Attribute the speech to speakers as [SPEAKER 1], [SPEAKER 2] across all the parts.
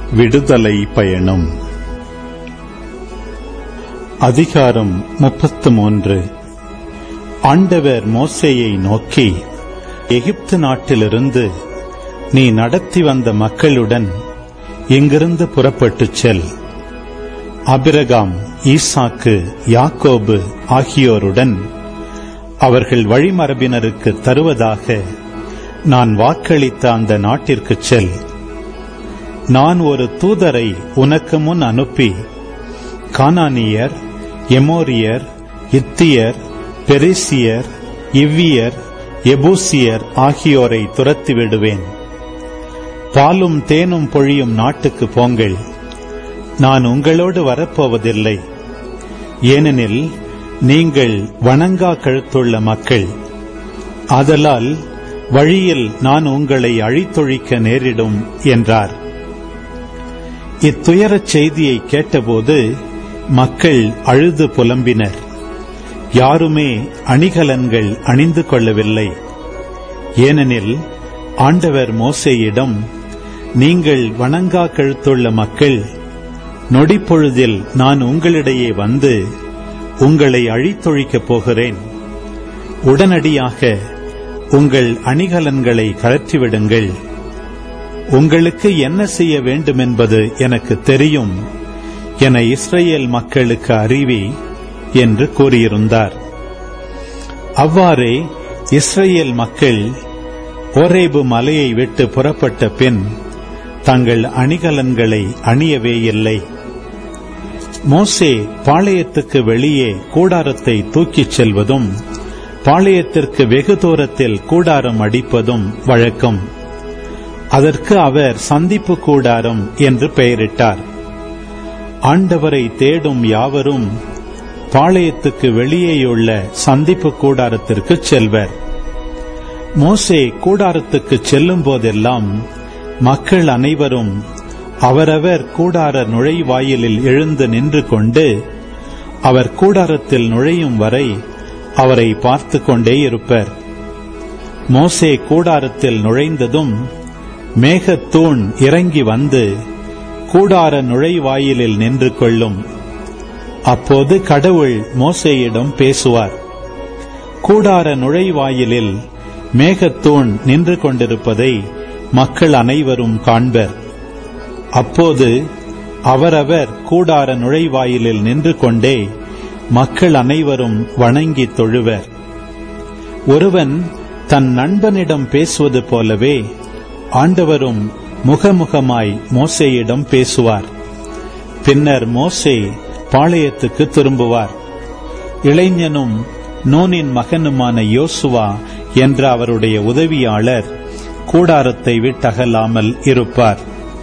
[SPEAKER 1] விடுதலை பயணம் அதிகாரம் முப்பத்து மூன்று ஆண்டவர் மோசேயை நோக்கி எகிப்து நாட்டிலிருந்து நீ நடத்தி வந்த மக்களுடன் இங்கிருந்து புறப்பட்டுச் செல் அபிரகாம் ஈசாக்கு யாக்கோபு ஆகியோருடன் அவர்கள் வழிமரபினருக்கு தருவதாக நான் வாக்களித்த அந்த நாட்டிற்குச் செல் நான் ஒரு தூதரை உனக்கு முன் அனுப்பி கானானியர் எமோரியர் இத்தியர் பெரிசியர் இவ்வியர் எபூசியர் ஆகியோரை துரத்தி விடுவேன் பாலும் தேனும் பொழியும் நாட்டுக்கு போங்கள் நான் உங்களோடு வரப்போவதில்லை ஏனெனில் நீங்கள் வணங்கா கழுத்துள்ள மக்கள் ஆதலால் வழியில் நான் உங்களை அழித்தொழிக்க நேரிடும் என்றார் இத்துயரச் செய்தியை கேட்டபோது மக்கள் அழுது புலம்பினர் யாருமே அணிகலன்கள் அணிந்து கொள்ளவில்லை ஏனெனில் ஆண்டவர் மோசேயிடம் நீங்கள் வணங்கா கழுத்துள்ள மக்கள் நொடிப்பொழுதில் நான் உங்களிடையே வந்து உங்களை அழித்தொழிக்கப் போகிறேன் உடனடியாக உங்கள் அணிகலன்களை கழற்றிவிடுங்கள் உங்களுக்கு என்ன செய்ய வேண்டுமென்பது எனக்கு தெரியும் என இஸ்ரேல் மக்களுக்கு அறிவி என்று கூறியிருந்தார் அவ்வாறே இஸ்ரேல் மக்கள் ஓரேபு மலையை விட்டு புறப்பட்ட பின் தங்கள் அணிகலன்களை அணியவே இல்லை மோசே பாளையத்துக்கு வெளியே கூடாரத்தை தூக்கிச் செல்வதும் பாளையத்திற்கு வெகு தூரத்தில் கூடாரம் அடிப்பதும் வழக்கம் அதற்கு அவர் சந்திப்பு கூடாரம் என்று பெயரிட்டார் ஆண்டவரை தேடும் யாவரும் பாளையத்துக்கு வெளியேயுள்ள சந்திப்பு கூடாரத்திற்கு செல்வர் மோசே கூடாரத்துக்கு செல்லும் போதெல்லாம் மக்கள் அனைவரும் அவரவர் கூடார நுழைவாயிலில் எழுந்து நின்று கொண்டு அவர் கூடாரத்தில் நுழையும் வரை அவரை பார்த்து கொண்டே இருப்பர் மோசே கூடாரத்தில் நுழைந்ததும் மேகத்தூண் இறங்கி வந்து கூடார நுழைவாயிலில் நின்று கொள்ளும் அப்போது கடவுள் மோசேயிடம் பேசுவார் கூடார நுழைவாயிலில் மேகத்தூண் நின்று கொண்டிருப்பதை மக்கள் அனைவரும் காண்பர் அப்போது அவரவர் கூடார நுழைவாயிலில் நின்று கொண்டே மக்கள் அனைவரும் வணங்கி தொழுவர் ஒருவன் தன் நண்பனிடம் பேசுவது போலவே ஆண்டவரும் முகமுகமாய் மோசேயிடம் பேசுவார் பின்னர் மோசே பாளையத்துக்கு திரும்புவார் இளைஞனும் நூனின் மகனுமான யோசுவா என்ற அவருடைய உதவியாளர் கூடாரத்தை விட்டகலாமல் இருப்பார்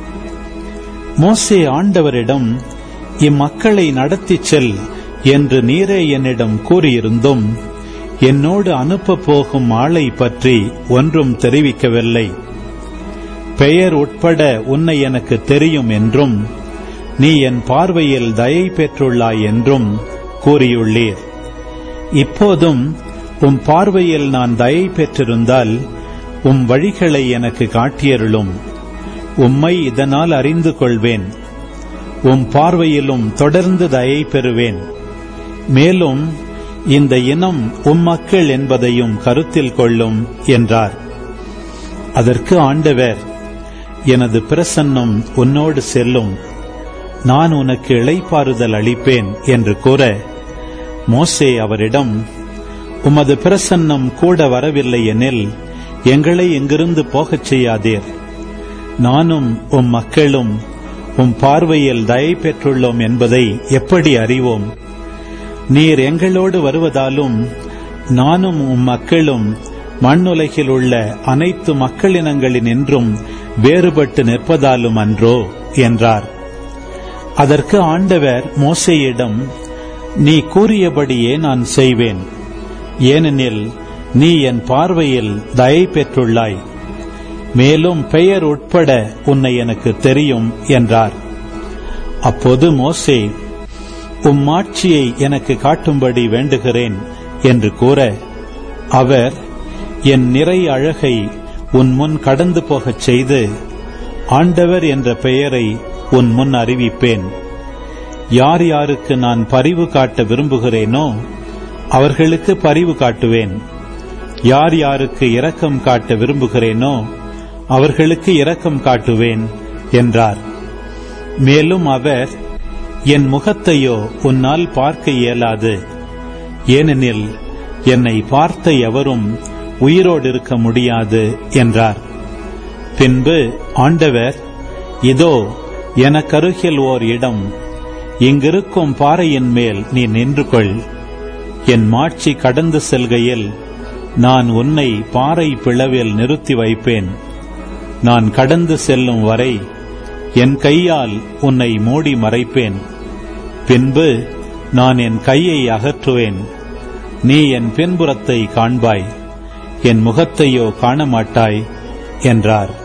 [SPEAKER 1] மோசே ஆண்டவரிடம் இம்மக்களை நடத்திச் செல் என்று நீரே என்னிடம் கூறியிருந்தும் என்னோடு அனுப்பப் போகும் ஆளை பற்றி ஒன்றும் தெரிவிக்கவில்லை பெயர் உட்பட உன்னை எனக்கு தெரியும் என்றும் நீ என் பார்வையில் தயை பெற்றுள்ளாய் என்றும் கூறியுள்ளீர் இப்போதும் உம் பார்வையில் நான் தயை பெற்றிருந்தால் உம் வழிகளை எனக்கு காட்டியருளும் உம்மை இதனால் அறிந்து கொள்வேன் உம் பார்வையிலும் தொடர்ந்து தயை பெறுவேன் மேலும் இந்த இனம் உம் மக்கள் என்பதையும் கருத்தில் கொள்ளும் என்றார் அதற்கு ஆண்டவர் எனது பிரசன்னம் உன்னோடு செல்லும் நான் உனக்கு இளைப்பாறுதல் அளிப்பேன் என்று கூற மோசே அவரிடம் உமது பிரசன்னம் கூட வரவில்லை எனில் எங்களை இங்கிருந்து போகச் செய்யாதீர் நானும் உம் மக்களும் உம் பார்வையில் தயை பெற்றுள்ளோம் என்பதை எப்படி அறிவோம் நீர் எங்களோடு வருவதாலும் நானும் உம் மக்களும் மண்ணுலகில் உள்ள அனைத்து மக்களினங்களினின்றும் வேறுபட்டு நிற்பதாலும் அன்றோ என்றார் அதற்கு ஆண்டவர் மோசேயிடம் நீ கூறியபடியே நான் செய்வேன் ஏனெனில் நீ என் பார்வையில் தயை பெற்றுள்ளாய் மேலும் பெயர் உட்பட உன்னை எனக்கு தெரியும் என்றார் அப்போது மோசே உம் ஆட்சியை எனக்கு காட்டும்படி வேண்டுகிறேன் என்று கூற அவர் என் நிறை அழகை உன் முன் கடந்து போகச் செய்து ஆண்டவர் என்ற பெயரை உன் முன் அறிவிப்பேன் யார் யாருக்கு நான் பரிவு காட்ட விரும்புகிறேனோ அவர்களுக்கு பரிவு காட்டுவேன் யார் யாருக்கு இரக்கம் காட்ட விரும்புகிறேனோ அவர்களுக்கு இரக்கம் காட்டுவேன் என்றார் மேலும் அவர் என் முகத்தையோ உன்னால் பார்க்க இயலாது ஏனெனில் என்னை பார்த்த எவரும் உயிரோடு இருக்க முடியாது என்றார் பின்பு ஆண்டவர் இதோ எனக்கருகில் ஓர் இடம் இங்கிருக்கும் பாறையின் மேல் நீ நின்று கொள் என் மாட்சி கடந்து செல்கையில் நான் உன்னை பாறை பிளவில் நிறுத்தி வைப்பேன் நான் கடந்து செல்லும் வரை என் கையால் உன்னை மூடி மறைப்பேன் பின்பு நான் என் கையை அகற்றுவேன் நீ என் பின்புறத்தை காண்பாய் என் முகத்தையோ காண மாட்டாய் என்றார்